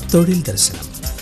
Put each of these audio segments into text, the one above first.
തൊഴിൽ ദർശനം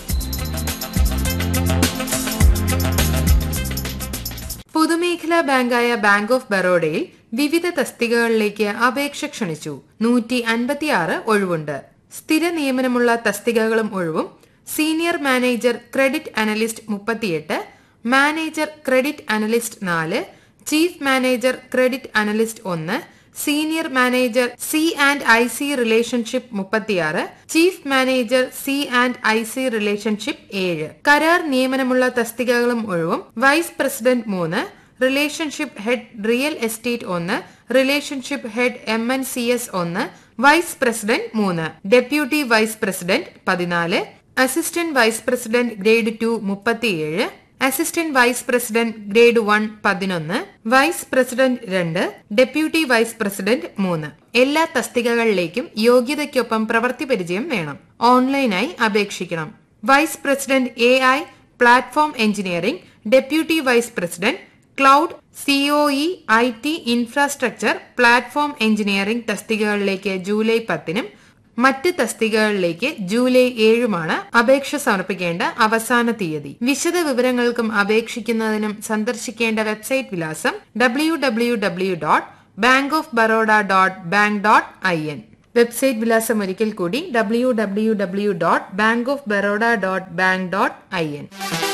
പൊതുമേഖലാ ബാങ്കായ ബാങ്ക് ഓഫ് ബറോഡയിൽ വിവിധ തസ്തികകളിലേക്ക് അപേക്ഷ ക്ഷണിച്ചു നൂറ്റി അൻപത്തിയാറ് ഒഴിവുണ്ട് സ്ഥിര നിയമനമുള്ള തസ്തികകളും ഒഴിവും സീനിയർ മാനേജർ ക്രെഡിറ്റ് അനലിസ്റ്റ് മുപ്പത്തിയെട്ട് മാനേജർ ക്രെഡിറ്റ് അനലിസ്റ്റ് നാല് ചീഫ് മാനേജർ ക്രെഡിറ്റ് അനലിസ്റ്റ് ഒന്ന് senior manager C and I C relationship മുപ്പത്തിയാറ് chief manager C and I C relationship ഏഴ് കരാർ നിയമനമുള്ള തസ്തികകളും ഒഴിവും വൈസ് പ്രസിഡന്റ് മൂന്ന് റിലേഷൻഷിപ്പ് ഹെഡ് റിയൽ എസ്റ്റേറ്റ് ഒന്ന് relationship head M N C S ഒന്ന് വൈസ് പ്രസിഡന്റ് മൂന്ന് ഡെപ്യൂട്ടി വൈസ് പ്രസിഡന്റ് പതിനാല് assistant vice president grade two മുപ്പത്തിയേഴ് assistant vice president grade one പതിനൊന്ന് വൈസ് പ്രസിഡന്റ് രണ്ട് ഡെപ്യൂട്ടി വൈസ് പ്രസിഡന്റ് മൂന്ന് എല്ലാ തസ്തികകളിലേക്കും യോഗ്യതയ്ക്കൊപ്പം പ്രവൃത്തി പരിചയം വേണം ഓൺലൈനായി അപേക്ഷിക്കണം vice president A I platform engineering deputy vice president cloud COE I T infrastructure platform engineering തസ്തികകളിലേക്ക് ജൂലൈ പത്തിനും മറ്റ് തസ്തികകളിലേക്ക് ജൂലൈ ഏഴുമാണ് അപേക്ഷ സമർപ്പിക്കേണ്ട അവസാന തീയതി വിശദ വിവരങ്ങൾക്കും അപേക്ഷിക്കുന്നതിനും സന്ദർശിക്കേണ്ട വെബ്സൈറ്റ് വിലാസം W W W dot bank of Baroda dot bank dot I N website വിലാസം ഒരിക്കൽ കൂടി W W W dot bank of Baroda dot bank dot I N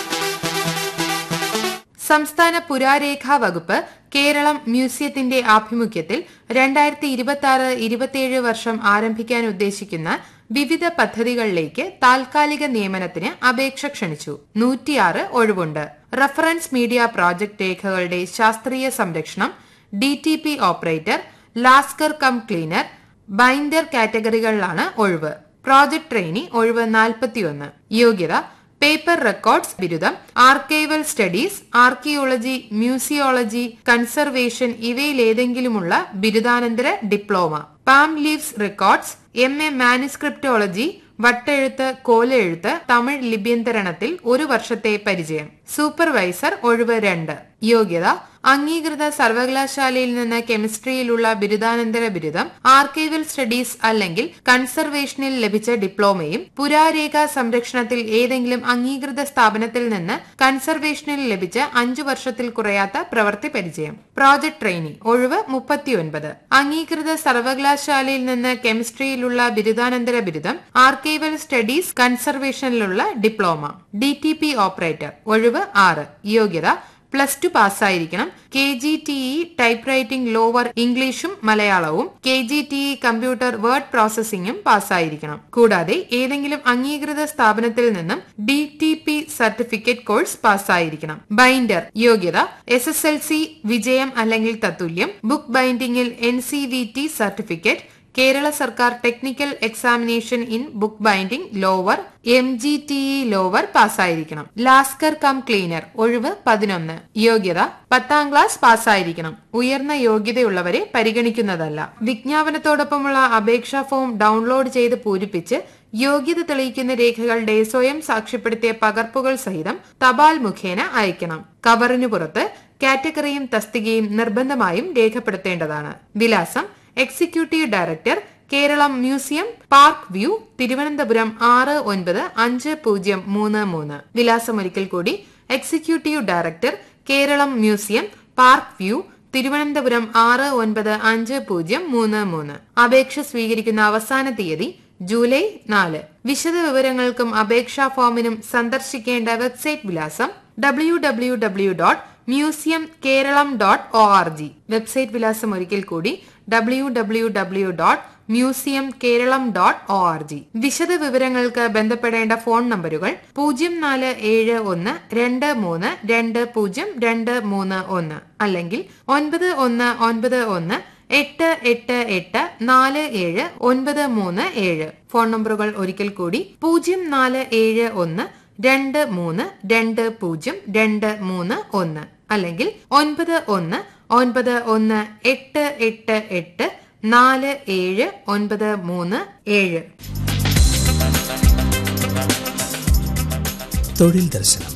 സംസ്ഥാന പുരാരേഖാ വകുപ്പ് കേരളം മ്യൂസിയത്തിന്റെ ആഭിമുഖ്യത്തിൽ രണ്ടായിരത്തി ഇരുപത്തി ആറ് ഇരുപത്തിയേഴ് വർഷം ആരംഭിക്കാൻ ഉദ്ദേശിക്കുന്ന വിവിധ പദ്ധതികളിലേക്ക് താൽക്കാലിക നിയമനത്തിന് അപേക്ഷ ക്ഷണിച്ചു നൂറ്റിയാറ് ഒഴിവുണ്ട് റഫറൻസ് മീഡിയ പ്രോജക്ട് രേഖകളുടെ ശാസ്ത്രീയ സംരക്ഷണം ഡി ടി പി ഓപ്പറേറ്റർ ലാസ്കർ കം ക്ലീനർ ബൈൻഡർ കാറ്റഗറികളിലാണ് ഒഴിവ് പ്രോജക്ട് ട്രെയിനി ഒഴിവ് നാൽപ്പത്തിയൊന്ന് യോഗ്യത പേപ്പർ റെക്കോർഡ്സ് ബിരുദം archival studies archaeology museology conservation ഇവയിലേതെങ്കിലുമുള്ള ബിരുദാനന്തര diploma palm leaves records M A manuscriptology Vattezhuthu Kolezhuthu Tamil ലിപ്യന്തരണത്തിൽ ഒരു വർഷത്തെ പരിചയം സൂപ്പർവൈസർ ഒഴിവ് രണ്ട് യോഗ്യത അംഗീകൃത സർവകലാശാലയിൽ നിന്ന് കെമിസ്ട്രിയിലുള്ള ബിരുദാനന്തര ബിരുദം ആർക്കൈവൽ സ്റ്റഡീസ് അല്ലെങ്കിൽ കൺസർവേഷനിൽ ലഭിച്ച ഡിപ്ലോമയും പുരാരേഖ സംരക്ഷണത്തിൽ ഏതെങ്കിലും അംഗീകൃത സ്ഥാപനത്തിൽ നിന്ന് കൺസർവേഷനിൽ ലഭിച്ച അഞ്ചു വർഷത്തിൽ കുറയാത്ത പ്രവൃത്തി പരിചയം പ്രോജക്ട് ട്രെയിനി ഒഴിവ് മുപ്പത്തിയൊൻപത് അംഗീകൃത സർവകലാശാലയിൽ നിന്ന് കെമിസ്ട്രിയിലുള്ള ബിരുദാനന്തര ബിരുദം ആർക്കൈവൽ സ്റ്റഡീസ് കൺസർവേഷനിലുള്ള diploma D T P operator ഒഴിവ് ആറ് യോഗ്യത പ്ലസ് ടു പാസ്സായിരിക്കണം K G T E type writing lower ഇംഗ്ലീഷും മലയാളവും K G T E computer word പ്രോസസ്സിംഗും പാസ്സായിരിക്കണം കൂടാതെ ഏതെങ്കിലും അംഗീകൃത സ്ഥാപനത്തിൽ നിന്നും D T P certificate course പാസ്സായിരിക്കണം ബൈൻഡർ യോഗ്യത എസ് എസ് എൽ സി വിജയം അല്ലെങ്കിൽ തത്തുല്യം ബുക്ക് ബൈൻഡിംഗിൽ N C V T certificate Kerala സർക്കാർ technical examination in book binding lower M G T E lower പാസ്സായിരിക്കണം ലാസ്കർ കം ക്ലീനർ ഒഴിവ് പതിനൊന്ന് യോഗ്യത പത്താം ക്ലാസ് പാസ്സായിരിക്കണം ഉയർന്ന യോഗ്യതയുള്ളവരെ പരിഗണിക്കുന്നതല്ല വിജ്ഞാപനത്തോടൊപ്പമുള്ള അപേക്ഷാ ഫോം ഡൗൺലോഡ് ചെയ്ത് പൂരിപ്പിച്ച് യോഗ്യത തെളിയിക്കുന്ന രേഖകളുടെ സ്വയം സാക്ഷ്യപ്പെടുത്തിയ പകർപ്പുകൾ സഹിതം തപാൽ മുഖേന അയക്കണം കവറിനു പുറത്ത് കാറ്റഗറിയും തസ്തികയും നിർബന്ധമായും രേഖപ്പെടുത്തേണ്ടതാണ് വിലാസം executive director Keralam museum park view Thiruvananthapuram ആറ് ഒൻപത് അഞ്ച് പൂജ്യം മൂന്ന് മൂന്ന് വിലാസം ഒരിക്കൽ കൂടി executive director Keralam museum park view Thiruvananthapuram ആറ് ഒൻപത് അഞ്ച് പൂജ്യം മൂന്ന് മൂന്ന് അപേക്ഷ സ്വീകരിക്കുന്ന അവസാന തീയതി ജൂലൈ നാല് വിശദ വിവരങ്ങൾക്കും അപേക്ഷാ ഫോമിനും സന്ദർശിക്കേണ്ട വെബ്സൈറ്റ് വിലാസം W W W dot museum Keralam dot O R G website വിലാസം ഒരിക്കൽ കൂടി W W W dot museum Keralam dot O R G വിശദ വിവരങ്ങൾക്ക് ബന്ധപ്പെടേണ്ട ഫോൺ നമ്പറുകൾ പൂജ്യം നാല് ഏഴ് ഒന്ന് രണ്ട് മൂന്ന് രണ്ട് പൂജ്യം രണ്ട് മൂന്ന് ഒന്ന് അല്ലെങ്കിൽ ഒൻപത് ഒന്ന് ഒൻപത് ഒന്ന് എട്ട് എട്ട് എട്ട് നാല് ഏഴ് ഒൻപത് മൂന്ന് ഏഴ് ഫോൺ നമ്പറുകൾ ഒരിക്കൽ കൂടി പൂജ്യം നാല് ഏഴ് ഒന്ന് രണ്ട് മൂന്ന് രണ്ട് പൂജ്യം രണ്ട് മൂന്ന് ഒന്ന് അല്ലെങ്കിൽ ഒൻപത് ഒന്ന് ഒൻപത് ഒന്ന് എട്ട് എട്ട് എട്ട് നാല് ഏഴ് ഒൻപത് മൂന്ന് ഏഴ് തൊഴിൽ ദർശനം